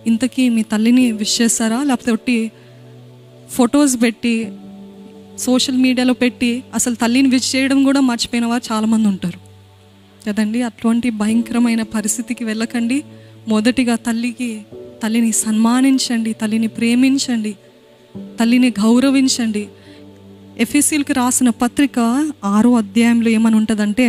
ఇంతకీ మీ తల్లిని విష్ చేస్తారా లేకపోతే ఒట్టి ఫొటోస్ పెట్టి సోషల్ మీడియాలో పెట్టి అసలు తల్లిని విష్ చేయడం కూడా మర్చిపోయిన వారు చాలామంది ఉంటారు కదండి అటువంటి భయంకరమైన పరిస్థితికి వెళ్ళకండి మొదటిగా తల్లికి తల్లిని సన్మానించండి తల్లిని ప్రేమించండి తల్లిని గౌరవించండి ఎఫ్ఎస్సీలకు రాసిన పత్రిక ఆరో అధ్యాయంలో ఏమని ఉంటుందంటే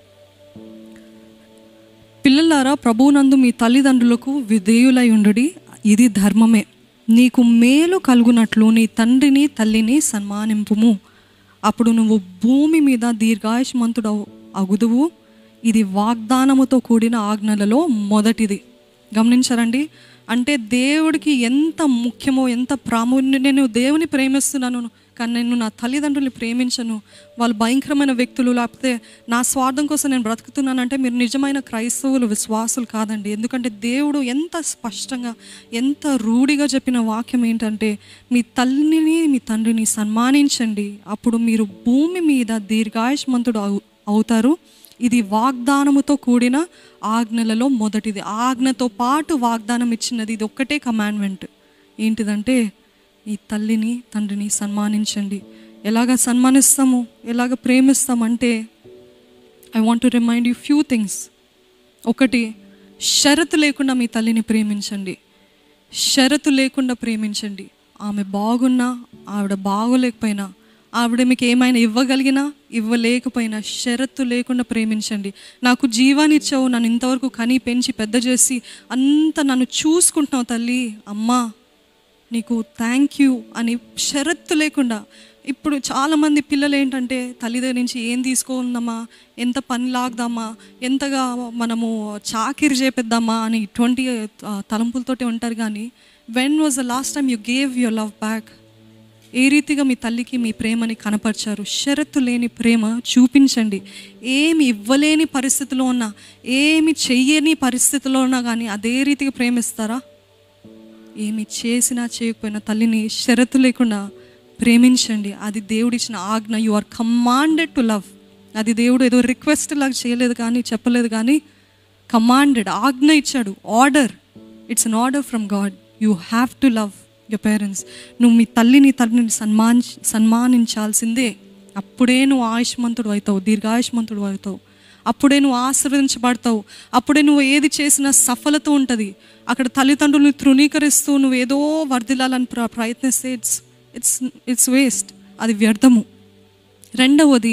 పిల్లలారా ప్రభువునందు మీ తల్లిదండ్రులకు విధేయులై ఉండుడి ఇది ధర్మమే నీకు మేలు కలుగునట్లు నీ తండ్రిని తల్లిని సన్మానింపుము అప్పుడు నువ్వు భూమి మీద దీర్ఘాయుష్మంతుడు అగుదువు ఇది వాగ్దానముతో కూడిన ఆజ్ఞలలో మొదటిది గమనించారండి అంటే దేవుడికి ఎంత ముఖ్యమో ఎంత ప్రాముఖ్యం నేను దేవుని ప్రేమిస్తున్నాను కానీ నేను నా తల్లిదండ్రుల్ని ప్రేమించను వాళ్ళు భయంకరమైన వ్యక్తులు లేకపోతే నా స్వార్థం కోసం నేను బ్రతుకుతున్నానంటే మీరు నిజమైన క్రైస్తవులు విశ్వాసులు కాదండి ఎందుకంటే దేవుడు ఎంత స్పష్టంగా ఎంత రూఢిగా చెప్పిన వాక్యం ఏంటంటే మీ తల్లిని మీ తండ్రిని సన్మానించండి అప్పుడు మీరు భూమి మీద దీర్ఘాయుష్మంతుడు అవు అవుతారు ఇది వాగ్దానముతో కూడిన ఆజ్ఞలలో మొదటిది ఆజ్ఞతో పాటు వాగ్దానం ఇచ్చినది ఇది ఒక్కటే కమాండ్మెంట్ ఏంటిదంటే ఈ తల్లిని తండ్రిని సన్మానించండి ఎలాగ సన్మానిస్తాము ఎలాగ ప్రేమిస్తామంటే I want to remind you few things ఒకటి షరతు లేకుండా మీ తల్లిని ప్రేమించండి షరతు లేకుండా ప్రేమించండి ఆమె బాగున్నా ఆవిడ బాగోలేకపోయినా ఆవిడ మీకు ఏమైనా ఇవ్వగలిగినా ఇవ్వలేకపోయినా షరతు లేకుండా ప్రేమించండి నాకు జీవాన్ని ఇచ్చావు నన్ను ఇంతవరకు కని పెంచి పెద్ద చేసి అంత నన్ను చూసుకుంటున్నావు తల్లి అమ్మా నీకు థ్యాంక్ యూ అని షరత్తు లేకుండా ఇప్పుడు చాలామంది పిల్లలు ఏంటంటే తల్లి దగ్గర నుంచి ఏం తీసుకుందామా ఎంత పని లాగదామా ఎంతగా మనము చాకిరి చేపిద్దామా అని ఇటువంటి ఆ, తలంపులతోటి ఉంటారు కానీ when was the last time you gave your love back ఏ రీతిగా మీ తల్లికి మీ ప్రేమని కనపరిచారు షరతు లేని ప్రేమ చూపించండి ఏమి ఇవ్వలేని పరిస్థితిలో ఉన్నా ఏమి చెయ్యని పరిస్థితిలో ఉన్నా కానీ అదే రీతిగా ప్రేమిస్తారా ఏమి చేసినా చేయకపోయినా తల్లిని షరతు లేకుండా ప్రేమించండి అది దేవుడిచ్చిన ఆజ్ఞ you are commanded to love అది దేవుడు ఏదో రిక్వెస్ట్ లాగా చేయలేదు కానీ చెప్పలేదు కానీ కమాండెడ్ ఆజ్ఞ ఇచ్చాడు order it's an order from God you have to love your parents నువ్వు మీ తల్లిని తల్లిని సన్మాన్ సన్మానించాల్సిందే అప్పుడే నువ్వు ఆయుష్మంతుడు అవుతావు దీర్ఘాయుష్మంతుడు అవుతావు అప్పుడే నువ్వు ఆశీర్వదించబడతావు అప్పుడే నువ్వు ఏది చేసినా సఫలత ఉంటుంది అక్కడ తల్లిదండ్రులను తృణీకరిస్తూ నువ్వు ఏదో వర్ధిల్లాలని ప్ర ప్రయత్నిస్తే ఇట్స్ ఇట్స్ ఇట్స్ వేస్ట్ అది వ్యర్థము రెండవది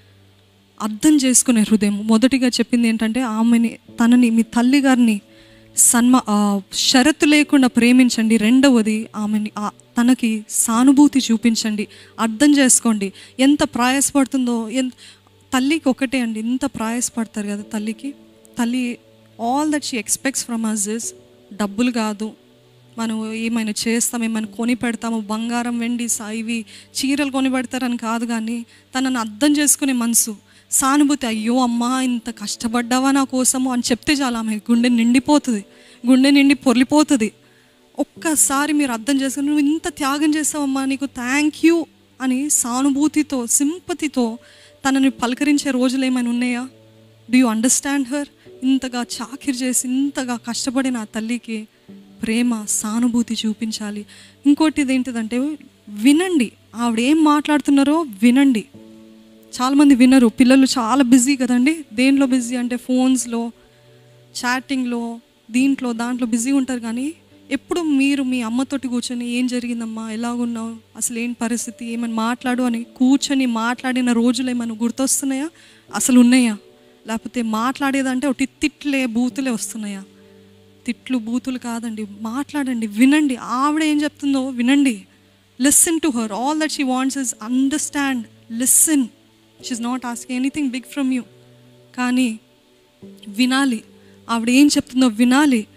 అర్థం చేసుకునే హృదయం మొదటిగా చెప్పింది ఏంటంటే ఆమెని తనని మీ తల్లి గారిని సన్మా ఆ, షరతు లేకుండా ప్రేమించండి రెండవది ఆమెని ఆ, తనకి సానుభూతి చూపించండి అర్థం చేసుకోండి ఎంత ప్రయాసపడుతుందో ఎంత తల్లికి ఒకటే అండి ఎంత ప్రయాసపడతారు కదా తల్లికి తల్లి all that she expects from us is డబ్బులు కాదు మనం ఏమైనా చేస్తాం ఏమైనా కొని పెడతాము బంగారం వెండి సా- ఇవి చీరలు కొని పెడతారని కాదు కానీ తనని అర్థం చేసుకునే మనసు సానుభూతి అయ్యో అమ్మా ఇంత కష్టపడ్డావా నా కోసము అని చెప్తే చాలా ఆమె గుండె నిండిపోతుంది గుండె నిండి పొర్లిపోతుంది ఒక్కసారి మీరు అర్థం చేసుకుని నువ్వు ఇంత త్యాగం చేస్తావమ్మా నీకు థ్యాంక్ యూ అని సానుభూతితో సింపతితో తనని పలకరించే రోజులు ఏమైనా ఉన్నాయా డూ యూ అండర్స్టాండ్ హర్ ఇంతగా చాకిరి చేసి ఇంతగా కష్టపడిన ఆ తల్లికి ప్రేమ సానుభూతి చూపించాలి ఇంకోటి ఏంటిదంటే వినండి ఆవిడ ఏం మాట్లాడుతున్నారో వినండి చాలామంది వినరు పిల్లలు చాలా బిజీ కదండి దేంట్లో బిజీ అంటే ఫోన్స్లో చాటింగ్లో దీంట్లో దాంట్లో బిజీ ఉంటారు కానీ ఎప్పుడు మీరు మీ అమ్మతోటి కూర్చొని ఏం జరిగిందమ్మా ఎలాగున్నావు అసలు ఏం పరిస్థితి ఏమైనా మాట్లాడు అని కూర్చొని మాట్లాడిన రోజులు ఏమైనా గుర్తొస్తున్నాయా అసలు ఉన్నాయా లేకపోతే మాట్లాడేదంటే ఒకటి తిట్లే బూతులే వస్తున్నాయా తిట్లు బూతులు కాదండి మాట్లాడండి వినండి ఆవిడ ఏం చెప్తుందో వినండి listen to her all that she wants is understand listen she's not asking anything big from you కానీ వినాలి ఆవిడ ఏం చెప్తుందో వినాలి